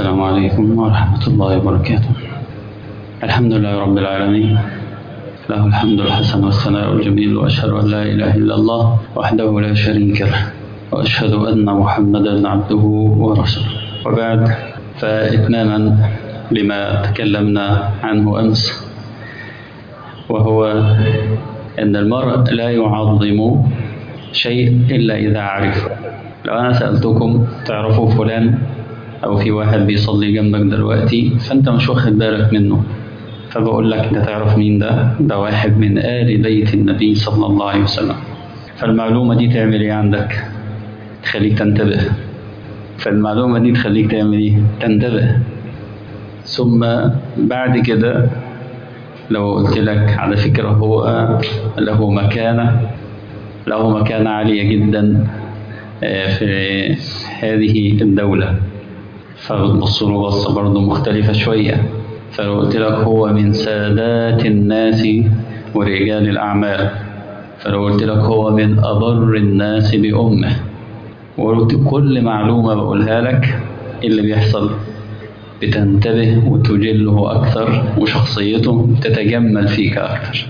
السلام عليكم ورحمة الله وبركاته الحمد لله رب العالمين له الحمد الحسن والثناء الجميل وأشهد أن لا إله إلا الله وحده لا شريك له وأشهد أن محمدا عبده ورسوله وبعد فإتماما لما تكلمنا عنه أمس وهو أن المرء لا يعظم شيء إلا إذا عرفه لو أنا سألتكم تعرفوا فلان أو في واحد بيصلي جنبك دلوقتي فأنت مش واخد بالك منه فبقول لك أنت تعرف مين ده؟ ده واحد من آل بيت النبي صلى الله عليه وسلم فالمعلومة دي تعمل إيه عندك؟ تخليك تنتبه فالمعلومة دي تخليك تعمل إيه؟ تنتبه ثم بعد كده لو قلت لك على فكرة هو له مكانة له مكانة عالية جدا في هذه الدولة فبتبص له بصة برضه مختلفة شوية فلو قلت لك هو من سادات الناس ورجال الأعمال فلو قلت لك هو من أبر الناس بأمه وقلت كل معلومة بقولها لك اللي بيحصل بتنتبه وتجله أكثر وشخصيته تتجمل فيك أكثر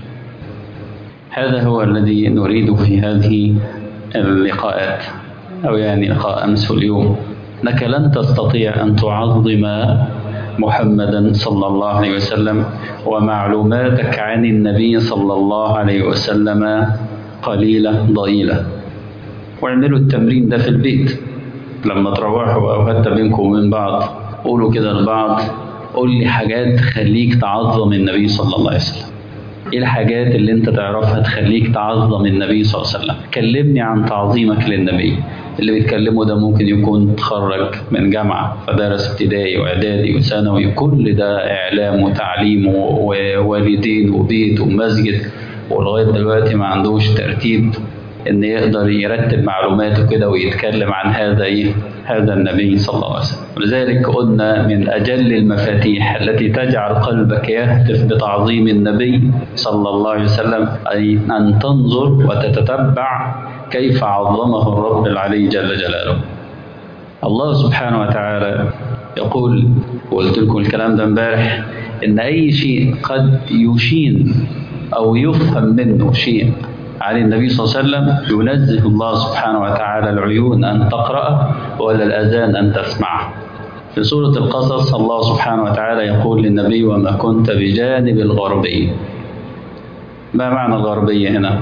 هذا هو الذي نريد في هذه اللقاءات أو يعني لقاء أمس واليوم أنك لن تستطيع أن تعظم محمدا صلى الله عليه وسلم ومعلوماتك عن النبي صلى الله عليه وسلم قليلة ضئيلة واعملوا التمرين ده في البيت لما تروحوا أو حتى بينكم وبين بعض قولوا كده لبعض قول لي حاجات تخليك تعظم النبي صلى الله عليه وسلم ايه الحاجات اللي انت تعرفها تخليك تعظم النبي صلى الله عليه وسلم كلمني عن تعظيمك للنبي اللي بيتكلمه ده ممكن يكون تخرج من جامعة فدرس ابتدائي واعدادي وثانوي كل ده اعلام وتعليم ووالدين وبيت ومسجد ولغاية دلوقتي ما عندوش ترتيب ان يقدر يرتب معلوماته كده ويتكلم عن هذا ايه هذا النبي صلى الله عليه وسلم ولذلك قلنا من اجل المفاتيح التي تجعل قلبك يهتف بتعظيم النبي صلى الله عليه وسلم اي ان تنظر وتتتبع كيف عظمه الرب العلي جل جلاله الله سبحانه وتعالى يقول وقلت لكم الكلام ده امبارح ان اي شيء قد يشين او يفهم منه شيء عن النبي صلى الله عليه وسلم ينزه الله سبحانه وتعالى العيون أن تقرأ ولا الأذان أن تسمعه في سورة القصص الله سبحانه وتعالى يقول للنبي وما كنت بجانب الغربي ما معنى الغربية هنا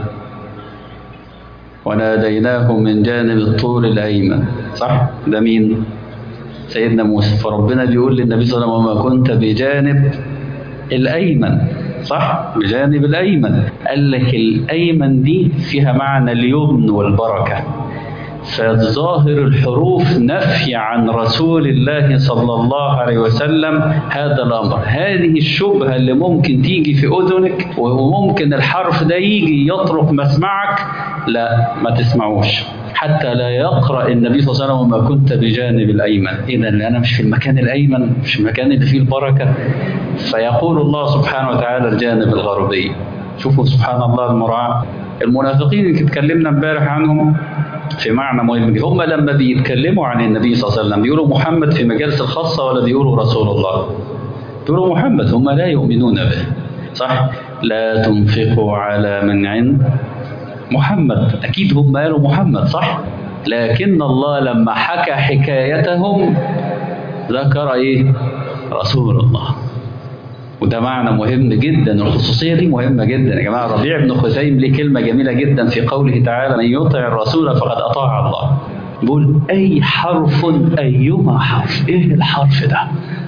وناديناه من جانب الطور الأيمن صح ده مين سيدنا موسى فربنا بيقول للنبي صلى الله عليه وسلم وما كنت بجانب الأيمن صح بجانب الأيمن قال لك الأيمن دي فيها معنى اليمن والبركة فظاهر الحروف نفي عن رسول الله صلى الله عليه وسلم هذا الأمر هذه الشبهة اللي ممكن تيجي في أذنك وممكن الحرف ده يجي يطرق مسمعك لا ما تسمعوش حتى لا يقرأ النبي صلى الله عليه وسلم ما كنت بجانب الأيمن إذا أنا مش في المكان الأيمن مش في المكان اللي فيه البركة فيقول الله سبحانه وتعالى الجانب الغربي شوفوا سبحان الله المراعاة المنافقين اللي اتكلمنا امبارح عنهم في معنى مهم هم لما بيتكلموا عن النبي صلى الله عليه وسلم بيقولوا محمد في مجالس الخاصة ولا بيقولوا رسول الله بيقولوا محمد هم لا يؤمنون به صح لا تنفقوا على من عند محمد أكيد هم قالوا محمد صح لكن الله لما حكى حكايتهم ذكر إيه رسول الله وده معنى مهم جدا الخصوصية دي مهمة جدا يا جماعة ربيع بن خثيم ليه كلمة جميلة جدا في قوله تعالى من يطع الرسول فقد أطاع الله بيقول أي حرف أيما حرف إيه الحرف ده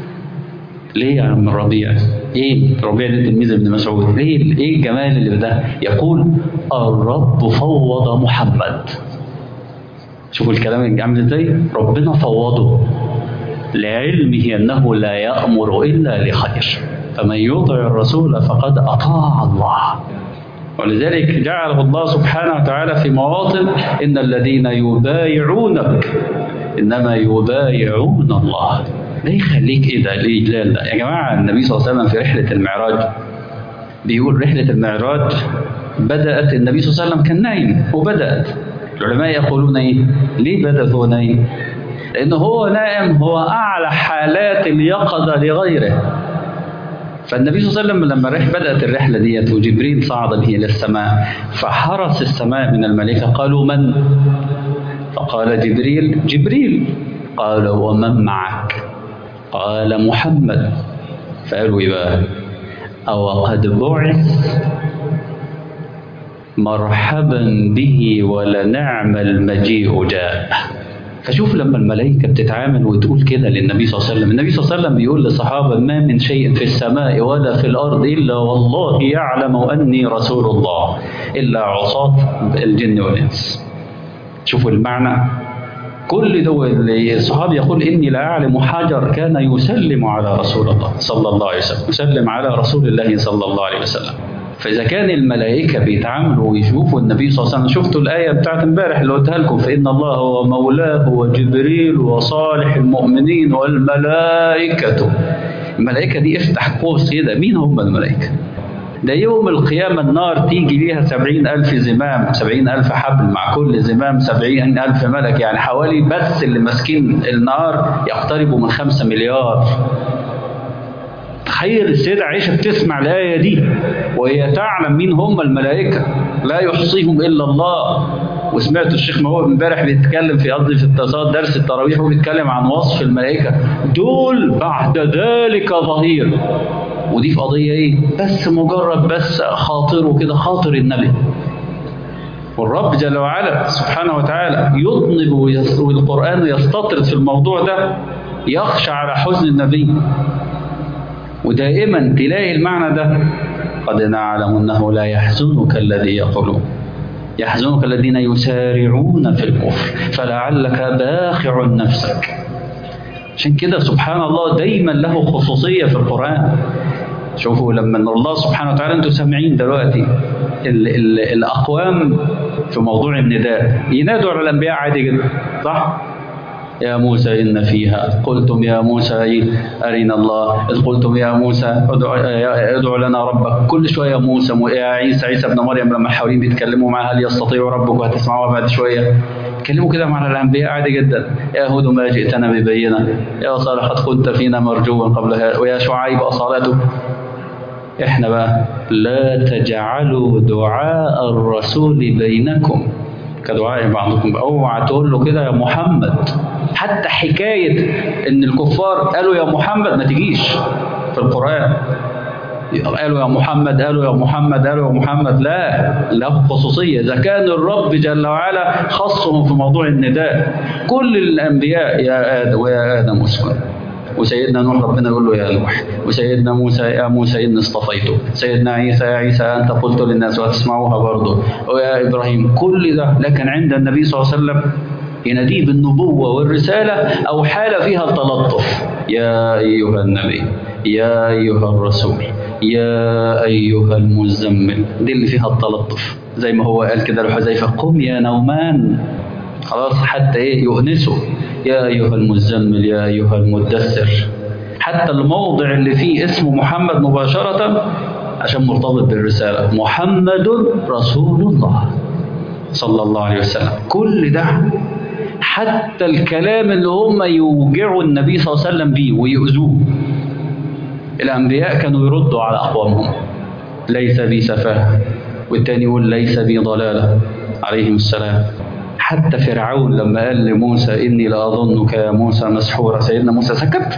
ليه يا عم ربيع؟ ايه؟ ربيع ده تلميذ ابن مسعود، ليه ايه الجمال اللي ده؟ يقول الرب فوض محمد. شوفوا الكلام عامل ازاي؟ ربنا فوضه لعلمه انه لا يأمر الا لخير. فمن يطع الرسول فقد اطاع الله. ولذلك جعله الله سبحانه وتعالى في مواطن ان الذين يبايعونك انما يبايعون الله. ده يخليك ايه ده ليه لا لا يا جماعه النبي صلى الله عليه وسلم في رحله المعراج بيقول رحله المعراج بدات النبي صلى الله عليه وسلم كان نايم وبدات العلماء يقولون ايه ليه بدا هو نايم لأنه هو نائم هو أعلى حالات اليقظة لغيره فالنبي صلى الله عليه وسلم لما رح بدأت الرحلة ديت وجبريل صعد به إلى السماء فحرس السماء من الملائكة قالوا من؟ فقال جبريل جبريل قال ومن معك؟ قال محمد فقالوا إيه بقى؟ أو قد بعث مرحبا به ولنعم المجيء جاء فشوف لما الملائكة بتتعامل وتقول كده للنبي صلى الله عليه وسلم النبي صلى الله عليه وسلم بيقول للصحابة ما من شيء في السماء ولا في الأرض إلا والله يعلم أني رسول الله إلا عصاة الجن والإنس شوفوا المعنى كل دول الصحابي يقول إني لا أعلم حجر كان يسلم على رسول الله صلى الله عليه وسلم يسلم على رسول الله صلى الله عليه وسلم فإذا كان الملائكة بيتعاملوا ويشوفوا النبي صلى الله عليه وسلم شفتوا الآية بتاعت امبارح اللي قلتها لكم فإن الله هو مولاه وجبريل وصالح المؤمنين والملائكة الملائكة دي افتح قوس كده مين هم الملائكة؟ ده يوم القيامة النار تيجي ليها سبعين ألف زمام سبعين ألف حبل مع كل زمام سبعين ألف ملك يعني حوالي بس اللي ماسكين النار يقتربوا من خمسة مليار تخيل السيدة عائشة بتسمع الآية دي وهي تعلم مين هم الملائكة لا يحصيهم إلا الله وسمعت الشيخ موهوب امبارح بيتكلم في قصدي في اتصال درس التراويح وبيتكلم عن وصف الملائكة دول بعد ذلك ظهير ودي في قضية ايه بس مجرد بس خاطره كده خاطر النبي والرب جل وعلا سبحانه وتعالى يطنب والقرآن يستطرد في الموضوع ده يخشى على حزن النبي ودائما تلاقي المعنى ده قد نعلم انه لا يحزنك الذي يقولون يحزنك الذين يسارعون في الكفر فلعلك باخع نفسك عشان كده سبحان الله دايما له خصوصية في القرآن شوفوا لما الله سبحانه وتعالى انتم سامعين دلوقتي ال ال الأقوام في موضوع النداء ينادوا على الأنبياء عادي جدا صح؟ يا موسى إن فيها قلتم يا موسى أرنا الله إذ قلتم يا موسى ادع, ادع لنا ربك كل شوية موسى يا عيسى عيسى ابن مريم لما الحواريين بيتكلموا معاه هل يستطيع ربك وهتسمعوها بعد شوية يتكلموا كده مع الأنبياء عادي جدا يا هود ما جئتنا ببينة يا صالح قد كنت فينا مرجوا قبل هذا ويا شعيب أصالته احنا بقى لا تجعلوا دعاء الرسول بينكم كدعاء بعضكم اوعى تقول له كده يا محمد حتى حكايه ان الكفار قالوا يا محمد ما تجيش في القران قالوا يا محمد قالوا يا محمد قالوا يا محمد لا له خصوصيه اذا كان الرب جل وعلا خصهم في موضوع النداء كل الانبياء يا ادم ويا ادم اسكن وسيدنا نوح ربنا يقول له يا نوح وسيدنا موسى يا موسى إني اصطفيته سيدنا عيسى يا عيسى أنت قلت للناس وهتسمعوها برضه ويا إبراهيم كل ده لكن عند النبي صلى الله عليه وسلم يناديه بالنبوة والرسالة أو حالة فيها التلطف يا أيها النبي يا أيها الرسول يا أيها المزمل دي اللي فيها التلطف زي ما هو قال كده لحذيفة قم يا نومان خلاص حتى ايه يؤنسه يا ايها المزمل يا ايها المدثر حتى الموضع اللي فيه اسمه محمد مباشرة عشان مرتبط بالرسالة محمد رسول الله صلى الله عليه وسلم كل ده حتى الكلام اللي هم يوجعوا النبي صلى الله عليه وسلم بيه ويؤذوه الأنبياء كانوا يردوا على أقوامهم ليس بي سفاهة والتاني يقول ليس بي ضلالة عليهم السلام حتى فرعون لما قال لموسى إني لأظنك يا موسى مسحورا سيدنا موسى سكت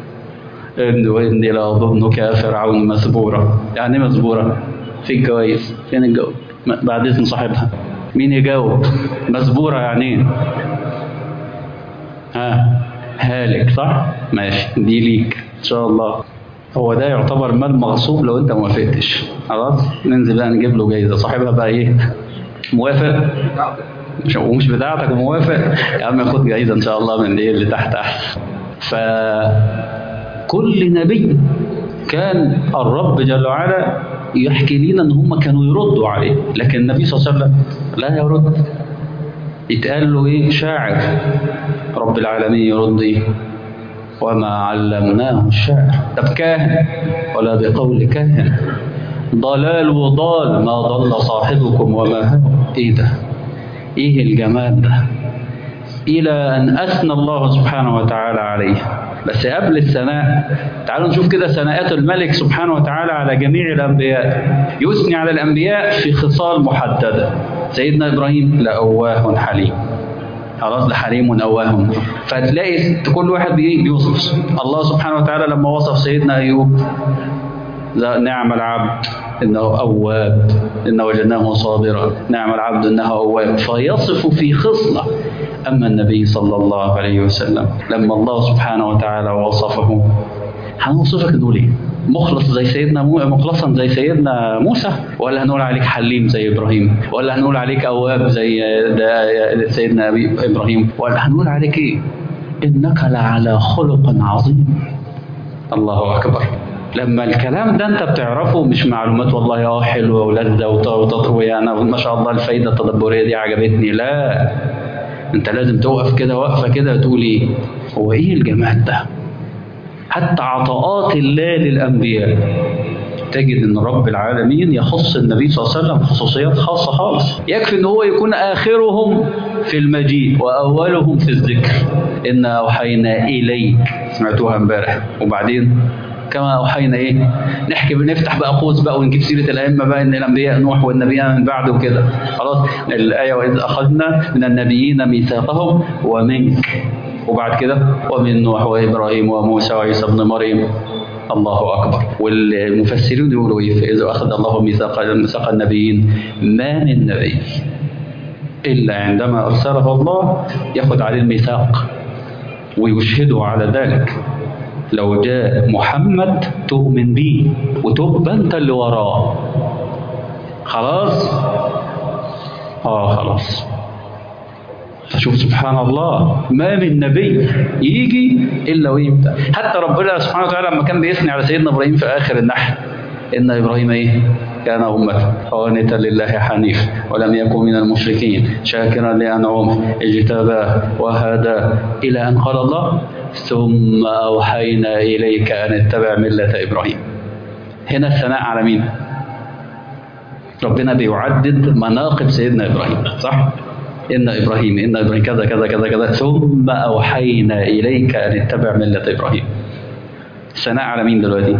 وإني لأظنك يا فرعون مسبورا يعني مسبورا في الجوائز فين الجواب بعد إذن صاحبها مين يجاوب مسبورة يعني ايه ها هالك صح ماشي دي ليك ان شاء الله هو ده يعتبر مال مغصوب لو انت ما وافقتش خلاص ننزل بقى نجيب له جايزه صاحبها بقى ايه موافق مش ومش بتاعتك موافق يا عم خد جايزه ان شاء الله من دي اللي تحت احسن فكل نبي كان الرب جل وعلا يحكي لنا ان هم كانوا يردوا عليه لكن النبي صلى الله عليه وسلم لا يرد يتقال له ايه شاعر رب العالمين يرد ايه وما علمناه الشعر طب كاهن ولا بقول كاهن ضلال وضال ما ضل صاحبكم وما هو ايه ده ايه الجمال ده إلى أن أثنى الله سبحانه وتعالى عليه بس قبل الثناء تعالوا نشوف كده ثناءات الملك سبحانه وتعالى على جميع الأنبياء يثني على الأنبياء في خصال محددة سيدنا إبراهيم لأواه حليم خلاص ده حليم ونواه فتلاقي كل واحد بيوصف الله سبحانه وتعالى لما وصف سيدنا أيوب نعم العبد إنه أواب إنه وجدناه صابرا نعم العبد إنه أواب فيصف في خصلة أما النبي صلى الله عليه وسلم لما الله سبحانه وتعالى وصفه هنوصفك نقول إيه؟ مخلص زي سيدنا مو... مخلصا زي سيدنا موسى ولا هنقول عليك حليم زي ابراهيم ولا هنقول عليك اواب زي ده سيدنا ابراهيم ولا هنقول عليك ايه انك لعلى خلق عظيم الله اكبر لما الكلام ده انت بتعرفه مش معلومات والله اه حلوه ولذه وتطوي انا ما شاء الله الفايده التدبريه دي عجبتني لا انت لازم توقف كده وقفه كده تقول ايه هو ايه الجمال ده حتى عطاءات الله للانبياء تجد ان رب العالمين يخص النبي صلى الله عليه وسلم خصوصيات خاصه خالص يكفي ان هو يكون اخرهم في المجيء واولهم في الذكر انا اوحينا اليك سمعتوها امبارح وبعدين كما اوحينا ايه نحكي نفتح بقى قوس بقى ونجيب سيره الائمه بقى ان الانبياء نوح والنبيين من بعده وكده خلاص الايه واذ اخذنا من النبيين ميثاقهم ومنك وبعد كده ومن نوح وابراهيم وموسى وعيسى ابن مريم الله اكبر والمفسرين يقولوا ايه فاذا اخذ الله ميثاق ميثاق النبيين ما من نبي الا عندما ارسله الله ياخذ عليه الميثاق ويشهده على ذلك لو جاء محمد تؤمن بيه وتبقى انت اللي وراه خلاص اه خلاص فشوف سبحان الله ما من نبي يجي الا ويبدا حتى ربنا سبحانه وتعالى لما كان بيثني على سيدنا ابراهيم في اخر النحل ان ابراهيم ايه كان أمة قانتا لله حنيف ولم يكن من المشركين شاكرا لأنعمه اجتباه وهداه إلى أن قال الله ثم أوحينا إليك أن اتبع ملة إبراهيم هنا الثناء على مين؟ ربنا بيعدد مناقب سيدنا إبراهيم صح؟ إن إبراهيم إن إبراهيم كذا كذا كذا كذا ثم أوحينا إليك أن اتبع ملة إبراهيم الثناء على مين دلوقتي؟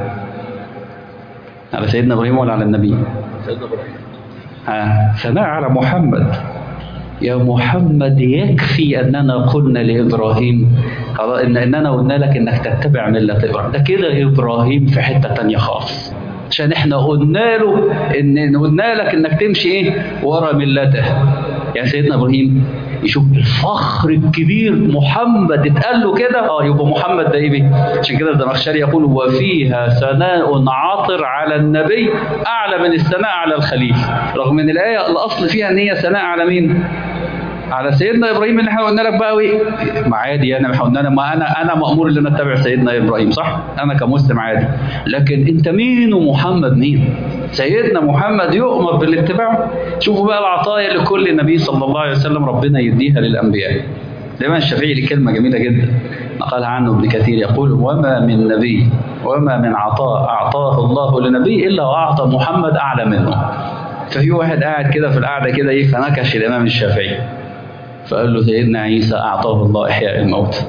على سيدنا إبراهيم ولا على النبي؟ سيدنا ابراهيم آه. ثناء على محمد يا محمد يكفي اننا قلنا لابراهيم خلاص ان اننا قلنا لك انك تتبع مله ابراهيم ده كده ابراهيم في حته تانية خالص عشان احنا قلنا له ان قلنا لك انك تمشي ايه ورا ملته يعني سيدنا ابراهيم يشوف الفخر الكبير محمد اتقال له كده اه يبقى محمد ده ايه بيه؟ عشان كده الزمخشري يقول وفيها ثناء عاطر على النبي اعلى من الثناء على الخليل رغم ان الايه الاصل فيها ان هي ثناء على مين؟ على سيدنا ابراهيم اللي احنا قلنا لك بقى ايه ما عادي انا احنا قلنا لك ما انا انا مامور ان انا اتبع سيدنا ابراهيم صح انا كمسلم عادي لكن انت مين ومحمد مين سيدنا محمد يؤمر بالاتباع شوفوا بقى العطايا لكل نبي صلى الله عليه وسلم ربنا يديها للانبياء الإمام الشافعي ليه كلمة جميلة جدا نقلها عنه ابن كثير يقول وما من نبي وما من عطاء أعطاه الله لنبي إلا وأعطى محمد أعلى منه ففي واحد قاعد كده في القعدة كده إيه فنكش الإمام الشافعي فقال له سيدنا عيسى أعطاه الله إحياء الموت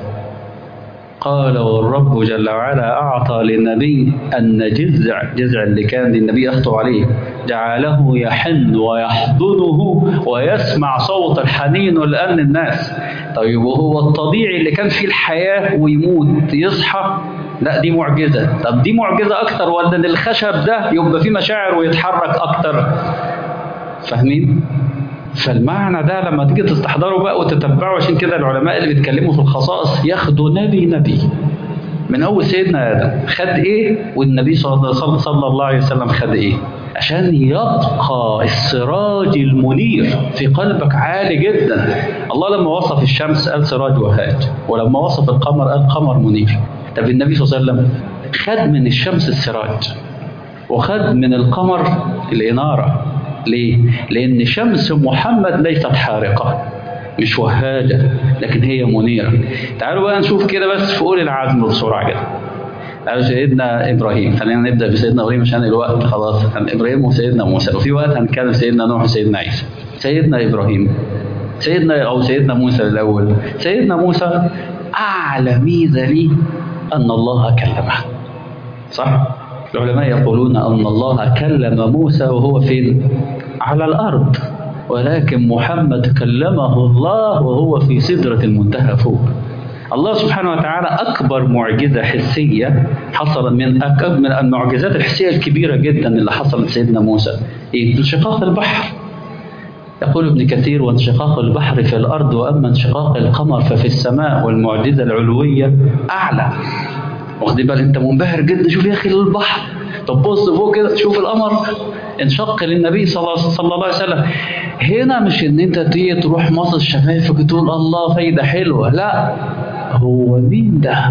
قال والرب جل وعلا أعطى للنبي أن جذع جذع اللي كان النبي يخطو عليه جعله يحن ويحضنه ويسمع صوت الحنين والأن الناس طيب وهو الطبيعي اللي كان فيه الحياة ويموت يصحى لا دي معجزة طب دي معجزة أكتر ولا إن الخشب ده يبقى فيه مشاعر ويتحرك أكتر فاهمين؟ فالمعنى ده لما تيجي تستحضره بقى وتتبعه عشان كده العلماء اللي بيتكلموا في الخصائص ياخدوا نبي نبي من اول سيدنا ادم خد ايه والنبي صلى الله, صلى الله عليه وسلم خد ايه عشان يبقى السراج المنير في قلبك عالي جدا الله لما وصف الشمس قال سراج وهاج ولما وصف القمر قال قمر منير طب النبي صلى الله عليه وسلم خد من الشمس السراج وخد من القمر الإنارة ليه؟ لأن شمس محمد ليست حارقة مش وهاجة لكن هي منيرة تعالوا بقى نشوف كده بس في أولي العزم بسرعة كده قالوا سيدنا إبراهيم خلينا نبدأ بسيدنا إبراهيم عشان الوقت خلاص عن إبراهيم وسيدنا موسى وفي وقت هنتكلم سيدنا نوح وسيدنا عيسى سيدنا إبراهيم سيدنا أو سيدنا موسى الأول سيدنا موسى أعلى ميزة لي أن الله كلمه صح؟ العلماء يقولون أن الله كلم موسى وهو فين؟ على الأرض ولكن محمد كلمه الله وهو في سدرة المنتهى فوق الله سبحانه وتعالى أكبر معجزة حسية حصلت من أكبر من المعجزات الحسية الكبيرة جدا اللي حصلت سيدنا موسى إيه؟ انشقاق البحر يقول ابن كثير وانشقاق البحر في الأرض وأما انشقاق القمر ففي السماء والمعجزة العلوية أعلى واخد بالك أنت منبهر جدا شوف يا أخي البحر طب بص فوق كده شوف القمر انشق للنبي صلى الله, صلى الله عليه وسلم هنا مش ان انت تيجي تروح مصر شفايفك تقول الله فايدة حلوة لا هو مين ده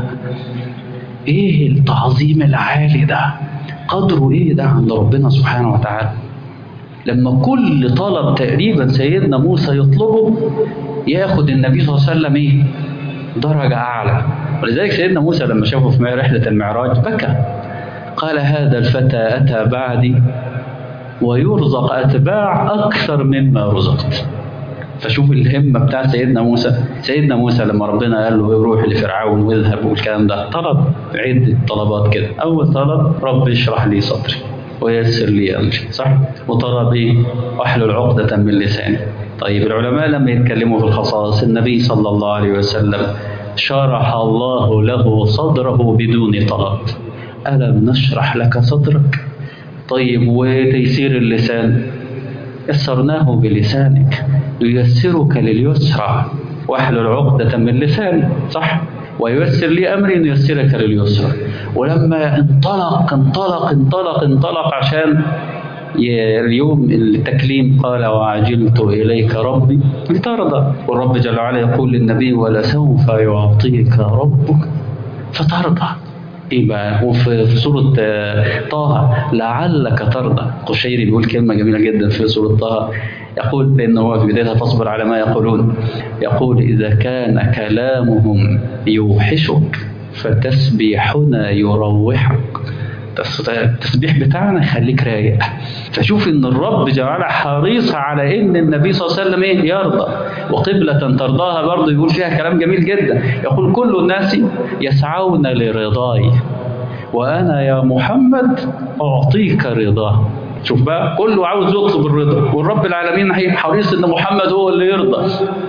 ايه التعظيم العالي ده قدره ايه ده عند ربنا سبحانه وتعالى لما كل طلب تقريبا سيدنا موسى يطلبه ياخد النبي صلى الله عليه وسلم ايه درجة أعلى ولذلك سيدنا موسى لما شافه في رحلة المعراج بكى قال هذا الفتى أتى بعدي ويرزق أتباع أكثر مما رزقت فشوف الهمة بتاع سيدنا موسى سيدنا موسى لما ربنا قال له روح لفرعون واذهب والكلام ده طلب عدة طلبات كده أول طلب رب اشرح لي صدري ويسر لي أمري صح وطلب إيه واحلل عقدة من لساني طيب العلماء لما يتكلموا في الخصائص النبي صلى الله عليه وسلم شرح الله له صدره بدون طلب ألم نشرح لك صدرك طيب وتيسير اللسان يسرناه بلسانك ييسرك لليسرى واحلل عقدة من لساني صح وييسر لي أمري أن ييسرك لليسرى ولما انطلق انطلق انطلق انطلق عشان اليوم التكليم قال وعجلت إليك ربي لترضى والرب جل وعلا يقول للنبي ولسوف يعطيك ربك فترضى ايه بقى وفي سورة طه لعلك ترضى قشيري بيقول كلمة جميلة جدا في سورة طه يقول لأنه هو في بدايتها فاصبر على ما يقولون يقول إذا كان كلامهم يوحشك فتسبيحنا يروحك التسبيح بتاعنا يخليك رايق فشوف ان الرب جل وعلا حريص على ان النبي صلى الله عليه وسلم ايه يرضى وقبلة ترضاها برضه يقول فيها كلام جميل جدا يقول كل الناس يسعون لرضاي وانا يا محمد اعطيك رضاه شوف بقى كله عاوز يطلب الرضا والرب العالمين حريص ان محمد هو اللي يرضى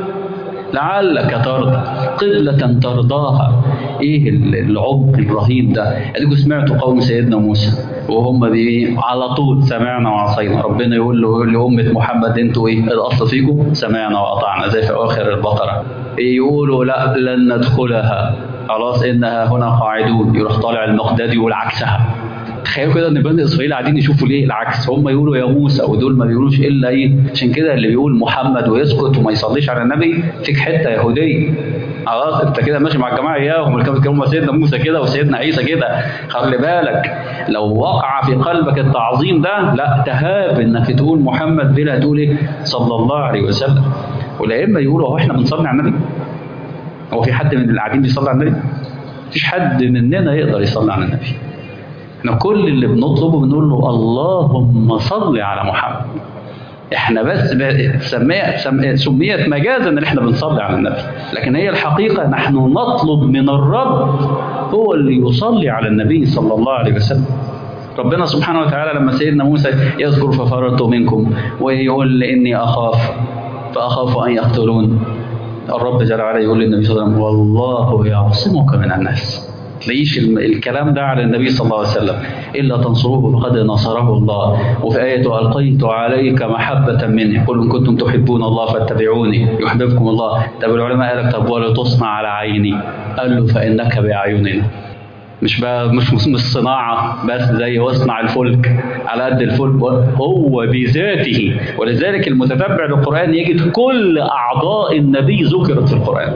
لعلك ترضى قبلة ترضاها ايه العمق الرهيب ده اديكوا سمعتوا قوم سيدنا موسى وهم بي على طول سمعنا وعصينا ربنا يقول له يقول لأمة محمد انتوا ايه الاصل فيكم سمعنا وأطعنا زي في اواخر البقرة إيه يقولوا لا لن ندخلها خلاص انها هنا قاعدون يروح طالع المقداد يقول عكسها تخيلوا كده ان بني اسرائيل قاعدين يشوفوا ليه العكس هم يقولوا يا موسى ودول ما بيقولوش الا ايه عشان كده اللي بيقول محمد ويسكت وما يصليش على النبي فيك حته يهوديه خلاص انت كده ماشي مع الجماعه اياهم اللي كانوا بيتكلموا سيدنا موسى كده وسيدنا عيسى كده خلي بالك لو وقع في قلبك التعظيم ده لا تهاب انك تقول محمد بلا تقول ايه صلى الله عليه وسلم والائمه يقولوا هو احنا بنصلي على النبي هو في حد من اللي قاعدين بيصلي على النبي مفيش حد مننا يقدر يصلي على النبي احنا كل اللي بنطلبه بنقول له اللهم صل على محمد احنا بس سميت سميت مجازا ان احنا بنصلي على النبي لكن هي الحقيقه نحن نطلب من الرب هو اللي يصلي على النبي صلى الله عليه وسلم ربنا سبحانه وتعالى لما سيدنا موسى يذكر ففررت منكم ويقول اني اخاف فاخاف ان يقتلون الرب جل وعلا يقول للنبي صلى الله عليه وسلم والله يعصمك من الناس تلاقيش الكلام ده على النبي صلى الله عليه وسلم إلا تنصروه فقد نصره الله وفي آية ألقيت عليك محبة مني قل إن كنتم تحبون الله فاتبعوني يحببكم الله طب العلماء قال لك طب ولتصنع على عيني قال له فإنك بأعيننا مش بقى مش مش صناعة بس زي واصنع الفلك على قد الفلك هو بذاته ولذلك المتتبع للقرآن يجد كل أعضاء النبي ذكرت في القرآن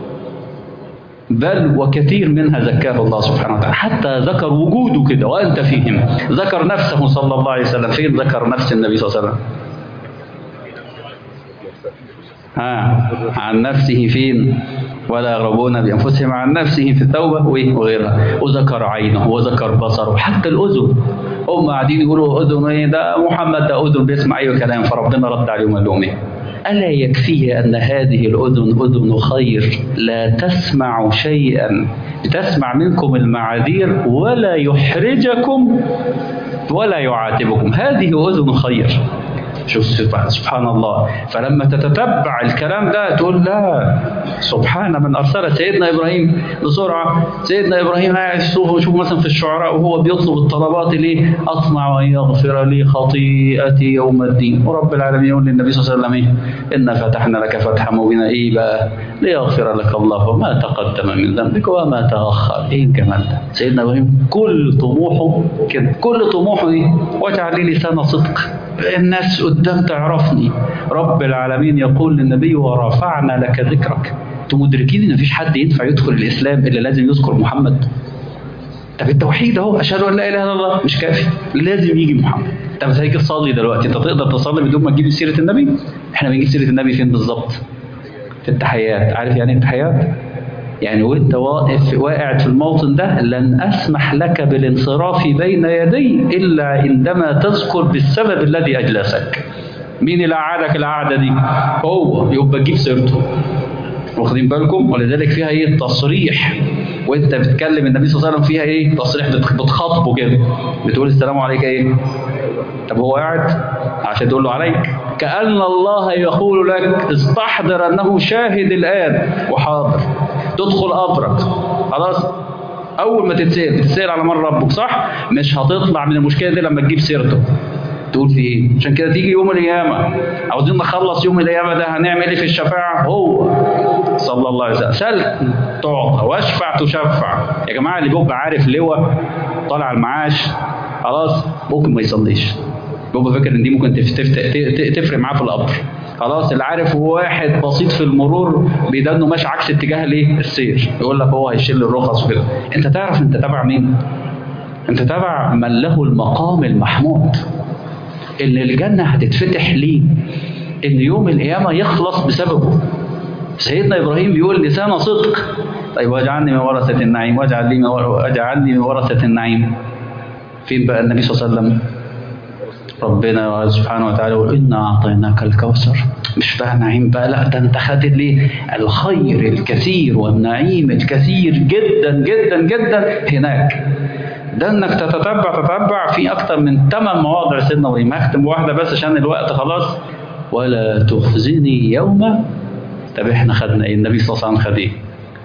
بل وكثير منها زكاه الله سبحانه وتعالى حتى ذكر وجوده كده وانت فيهم ذكر نفسه صلى الله عليه وسلم فين ذكر نفس النبي صلى الله عليه وسلم ها عن نفسه فين ولا يغربون بانفسهم عن نفسه في التوبه وغيرها وذكر عينه وذكر بصره وحتى الاذن هم قاعدين يقولوا اذن ايه ده محمد ده اذن بيسمع اي كلام فربنا رد عليهم قال لهم ايه ألا يكفيه أن هذه الأذن أذن خير لا تسمع شيئا تسمع منكم المعاذير ولا يحرجكم ولا يعاتبكم هذه أذن خير شوف سبحان الله فلما تتتبع الكلام ده تقول لا سبحان من ارسل سيدنا ابراهيم بسرعه سيدنا ابراهيم قاعد شوف مثلا في الشعراء وهو بيطلب الطلبات ليه اطمع ان يغفر لي خطيئتي يوم الدين ورب العالمين يقول للنبي صلى الله عليه وسلم ايه انا فتحنا لك فتحا مبينا ايه بقى ليغفر لك الله ما تقدم من ذنبك وما تاخر ايه الجمال ده سيدنا ابراهيم كل طموحه كده كل طموحه ايه واجعل لي لسان صدق الناس قدام تعرفني رب العالمين يقول للنبي ورفعنا لك ذكرك انتوا مدركين ان مفيش حد ينفع يدخل الاسلام الا لازم يذكر محمد طب التوحيد اهو اشهد ان لا اله الا الله مش كافي لازم يجي محمد طب هتيجي تصلي دلوقتي انت تقدر تصلي بدون ما تجيب سيره النبي احنا بنجيب سيره النبي فين بالظبط في التحيات عارف يعني ايه التحيات يعني وانت واقف واقع في الموطن ده لن اسمح لك بالانصراف بين يدي الا عندما تذكر بالسبب الذي اجلسك مين اللي قعدك القعده دي هو يبقى تجيب سيرته واخدين بالكم ولذلك فيها ايه تصريح وانت بتكلم النبي صلى الله عليه وسلم فيها ايه تصريح بتخاطبه كده بتقول السلام عليك ايه طب هو قاعد عشان تقول له عليك كأن الله يقول لك استحضر أنه شاهد الآن وحاضر تدخل قبرك خلاص أول ما تتسأل تتسأل على من ربك صح مش هتطلع من المشكلة دي لما تجيب سيرته تقول في ايه عشان كده تيجي يوم القيامة عاوزين نخلص يوم القيامة ده هنعمل ايه في الشفاعة هو صلى الله عليه وسلم سل تعطى واشفع تشفع يا جماعة اللي بيبقى عارف لواء طالع المعاش خلاص ممكن ما يصليش بيبقى فاكر ان دي ممكن تفرق معاه في القبر خلاص اللي عارف واحد بسيط في المرور بيدانه ماشي عكس اتجاه الايه السير يقول لك هو هيشيل الرخص وكده انت تعرف انت تابع مين انت تابع من له المقام المحمود ان الجنه هتتفتح ليه ان يوم القيامه يخلص بسببه سيدنا ابراهيم بيقول لسان صدق طيب واجعلني من ورثه النعيم واجعل لي من واجعلني من ورثه النعيم فين بقى النبي صلى الله عليه وسلم ربنا سبحانه وتعالى يقول إنا أعطيناك الكوثر مش بقى نعيم بقى لا ده أنت خدت ليه الخير الكثير والنعيم الكثير جدا جدا جدا هناك ده انك تتتبع تتبع في اكتر من ثمان مواضع سيدنا ابراهيم هختم بواحده بس عشان الوقت خلاص ولا تخزني يوم طب احنا خدنا ايه النبي صلى الله عليه وسلم خد ايه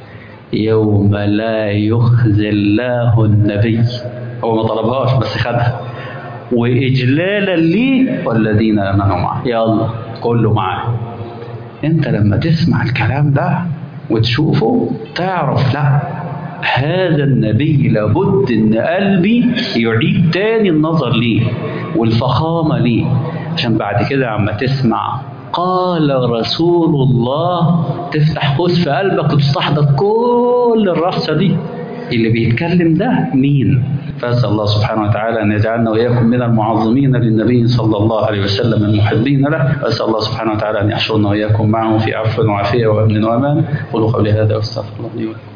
يوم لا يخزي الله النبي هو ما طلبهاش بس خدها واجلالا ليه والذين امنوا معه يلا كله معاه انت لما تسمع الكلام ده وتشوفه تعرف لا هذا النبي لابد ان قلبي يعيد تاني النظر ليه والفخامه ليه عشان بعد كده عما تسمع قال رسول الله تفتح قوس في قلبك وتستحضر كل الرصه دي اللي بيتكلم ده مين فاسال الله سبحانه وتعالى ان يجعلنا واياكم من المعظمين للنبي صلى الله عليه وسلم المحبين له واسال الله سبحانه وتعالى ان يحشرنا واياكم معه في عفو وعافيه وامن وامان قولوا قولي هذا واستغفر الله لي ولكم